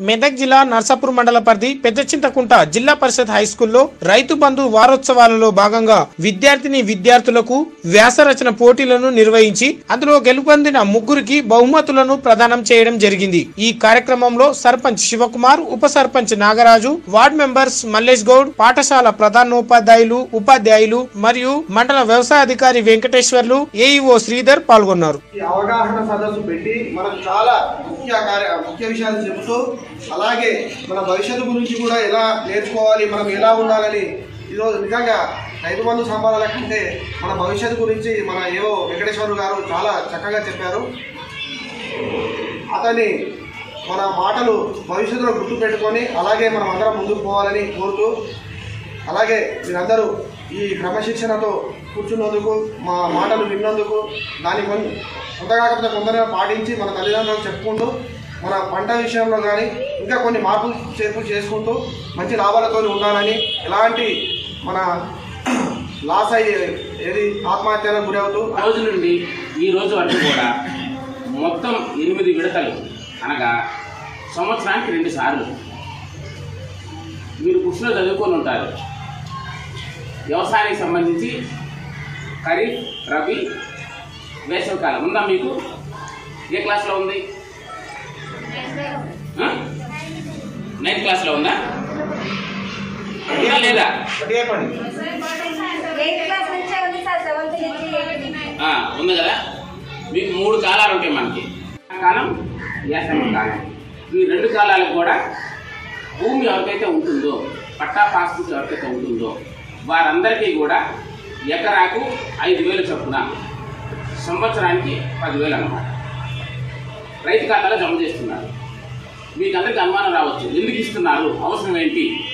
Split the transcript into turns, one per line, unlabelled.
మెదక్ జిల్లా నర్సాపూర్ మండల పరిధి పెద్ద చింతకుంట జిల్లా పరిషత్ హై స్కూల్లో రైతు బంధు వారోత్సవాలలో భాగంగా విద్యార్థిని విద్యార్థులకు వ్యాస రచన పోటీలను నిర్వహించి అందులో గెలుపొందిన ముగ్గురికి బహుమతులను ప్రదానం చేయడం జరిగింది ఈ కార్యక్రమంలో సర్పంచ్ శివకుమార్ ఉప సర్పంచ్ నాగరాజు వార్డ్ మెంబర్స్ మల్లేష్ గౌడ్ పాఠశాల ప్రధానోపాధ్యాయులు ఉపాధ్యాయులు మరియు మండల వ్యవసాయ అధికారి వెంకటేశ్వర్లు ఏఈఓ శ్రీధర్ పాల్గొన్నారు
ఈ అవగాహన సదస్సు పెట్టి మనకు చాలా ముఖ్య కార్య ముఖ్య విషయాలు చెబుతూ అలాగే మన భవిష్యత్తు గురించి కూడా ఎలా నేర్చుకోవాలి మనం ఎలా ఉండాలని ఈరోజు నిజంగా రైతు బంధు సంపాదన కంటే మన భవిష్యత్తు గురించి మన ఏవో వెంకటేశ్వర గారు చాలా చక్కగా చెప్పారు అతని మన మాటలు భవిష్యత్తులో గుర్తు పెట్టుకొని అలాగే మనం అందరం ముందుకు పోవాలని కోరుతూ అలాగే మీరందరూ ఈ క్రమశిక్షణతో కూర్చున్నందుకు మా మాటలు విన్నందుకు దాన్ని కొన్ని కొంత కాకపోతే కొందరైనా పాటించి మన తల్లిదండ్రులకు చెప్పుకుంటూ మన పంట విషయంలో కానీ ఇంకా కొన్ని మార్పులు చేర్పులు చేసుకుంటూ మంచి లాభాలతో ఉండాలని ఎలాంటి మన లాస్ అయ్యే ఏది ఆత్మహత్యలకు గురి అవుతూ
ఆ రోజు నుండి ఈ రోజు వరకు కూడా మొత్తం ఎనిమిది విడతలు అనగా సంవత్సరానికి రెండు సార్లు మీరు కృషిలో చదువుకొని ఉంటారు వ్యవసాయానికి సంబంధించి ఖరీఫ్ రబీ వేసవికాలం ఉందా మీకు ఏ క్లాస్లో ఉంది ఆ? నైన్త్ క్లాస్లో ఉందా ఉందా లేదా
ఎయిత్ క్లాస్ నుంచే ఉంది సార్ సెవెంత్ నుంచి ఎయిత్ నుంచి
ఆ, ఉంది కదా మీకు మూడు కాలాలు ఉంటాయి మనకి కాలం యాసంగి కాలం ఈ రెండు కాలాలకు కూడా భూమి ఎవరికైతే ఉంటుందో పట్టా పాస్బుక్ ఎవరికైతే ఉంటుందో వారందరికీ కూడా ఎకరాకు ఐదు వేలు చొప్పున సంవత్సరానికి పదివేలు అన్నమాట రైతు ఖాతాలో జమ చేస్తున్నారు మీకు అందరికీ అనుమానం రావచ్చు ఎందుకు ఇస్తున్నారు అవసరం ఏంటి